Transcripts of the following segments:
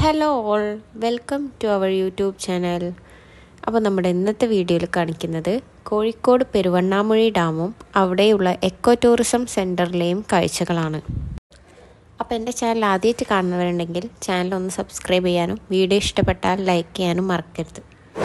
hello all welcome to our YouTube channel അപ്പോൾ നമ്മുടെ ഇന്നത്തെ വീഡിയോയിൽ കാണിക്കുന്നത് കോഴിക്കോട് പെരുവണ്ണാമൊഴി ഡാമും അവിടെയുള്ള എക്കോ ടൂറിസം സെൻറ്ററിലെയും കാഴ്ചകളാണ് അപ്പോൾ എൻ്റെ ചാനൽ ആദ്യമായിട്ട് കാണുന്നവരുണ്ടെങ്കിൽ ചാനൽ ഒന്ന് സബ്സ്ക്രൈബ് ചെയ്യാനും വീഡിയോ ഇഷ്ടപ്പെട്ടാൽ ലൈക്ക് ചെയ്യാനും മറക്കരുത്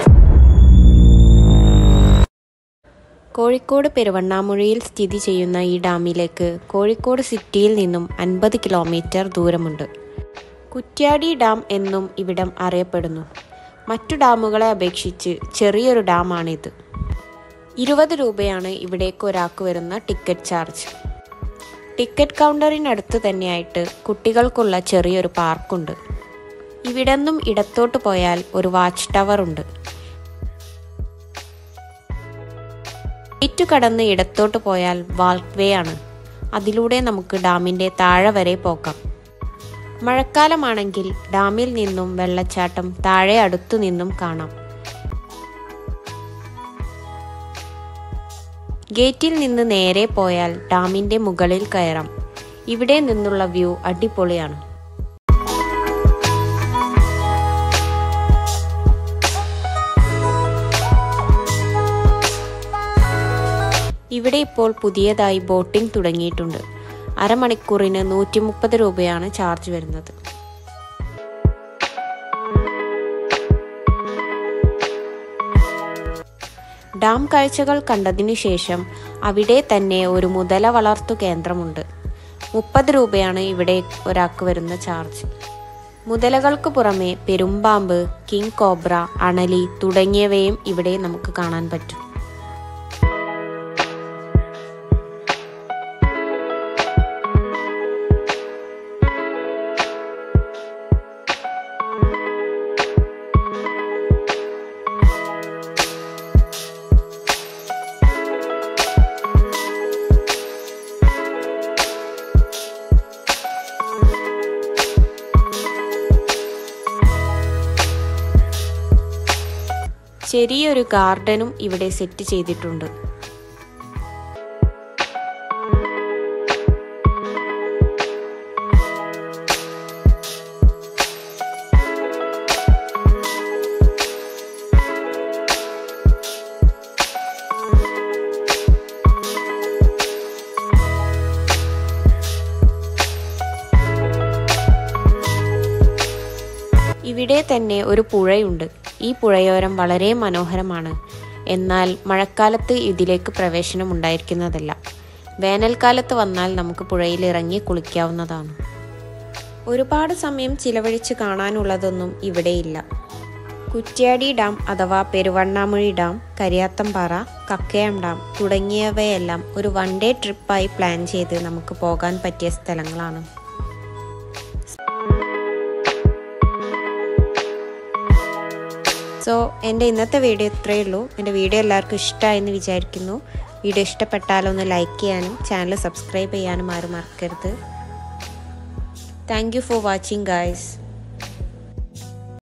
കോഴിക്കോട് പെരുവണ്ണാമൊഴിയിൽ സ്ഥിതി ചെയ്യുന്ന ഈ ഡാമിലേക്ക് കോഴിക്കോട് സിറ്റിയിൽ നിന്നും അൻപത് കിലോമീറ്റർ ദൂരമുണ്ട് കുറ്റ്യാടി ഡാം എന്നും ഇവിടം അറിയപ്പെടുന്നു മറ്റു ഡാമുകളെ അപേക്ഷിച്ച് ചെറിയൊരു ഡാമാണിത് ഇരുപത് രൂപയാണ് ഇവിടേക്ക് ഒരാൾക്ക് വരുന്ന ടിക്കറ്റ് ചാർജ് ടിക്കറ്റ് കൗണ്ടറിനടുത്ത് തന്നെയായിട്ട് കുട്ടികൾക്കുള്ള ചെറിയൊരു പാർക്കുണ്ട് ഇവിടെ നിന്നും ഇടത്തോട്ട് പോയാൽ ഒരു വാച്ച് ടവർ ഉണ്ട് ഗേറ്റ് കടന്ന് ഇടത്തോട്ട് പോയാൽ വാൾക്ക് വേ ആണ് അതിലൂടെ നമുക്ക് ഡാമിൻ്റെ താഴെ വരെ പോകാം മഴക്കാലമാണെങ്കിൽ ഡാമിൽ നിന്നും വെള്ളച്ചാട്ടം താഴെ അടുത്തു നിന്നും കാണാം ഗേറ്റിൽ നിന്ന് നേരെ പോയാൽ ഡാമിൻ്റെ മുകളിൽ കയറാം ഇവിടെ നിന്നുള്ള വ്യൂ അടിപൊളിയാണ് ഇവിടെ ഇപ്പോൾ പുതിയതായി ബോട്ടിംഗ് തുടങ്ങിയിട്ടുണ്ട് അരമണിക്കൂറിന് നൂറ്റി മുപ്പത് രൂപയാണ് ചാർജ് വരുന്നത് ഡാം കാഴ്ചകൾ കണ്ടതിനു ശേഷം അവിടെ തന്നെ ഒരു മുതല വളർത്തു കേന്ദ്രമുണ്ട് മുപ്പത് രൂപയാണ് ഇവിടെ ഒരാൾക്ക് വരുന്ന ചാർജ് മുതലകൾക്ക് പുറമെ പെരുമ്പാമ്പ് കിങ് കോബ്ര അണലി തുടങ്ങിയവയും ഇവിടെ നമുക്ക് കാണാൻ പറ്റും ചെറിയൊരു ഗാർഡനും ഇവിടെ സെറ്റ് ചെയ്തിട്ടുണ്ട് ഇവിടെ തന്നെ ഒരു പുഴയുണ്ട് ഈ പുഴയോരം വളരെ മനോഹരമാണ് എന്നാൽ മഴക്കാലത്ത് ഇതിലേക്ക് പ്രവേശനം ഉണ്ടായിരിക്കുന്നതല്ല വേനൽക്കാലത്ത് വന്നാൽ നമുക്ക് പുഴയിൽ ഇറങ്ങി കുളിക്കാവുന്നതാണ് ഒരുപാട് സമയം ചിലവഴിച്ച് കാണാനുള്ളതൊന്നും ഇവിടെയില്ല കുറ്റ്യാടി ഡാം അഥവാ പെരുവണ്ണാമൊഴി ഡാം കരിയാത്തമ്പാറ കക്കയം ഡാം തുടങ്ങിയവയെല്ലാം ഒരു വൺ ഡേ ട്രിപ്പായി പ്ലാൻ ചെയ്ത് നമുക്ക് പോകാൻ പറ്റിയ സ്ഥലങ്ങളാണ് സോ എൻ്റെ ഇന്നത്തെ വീഡിയോ ഇത്രയേ ഉള്ളൂ എൻ്റെ വീഡിയോ എല്ലാവർക്കും ഇഷ്ടമായെന്ന് വിചാരിക്കുന്നു വീഡിയോ ഇഷ്ടപ്പെട്ടാലൊന്ന് ലൈക്ക് ചെയ്യാനും ചാനൽ സബ്സ്ക്രൈബ് ചെയ്യാനും ആരും മറക്കരുത് thank you for watching guys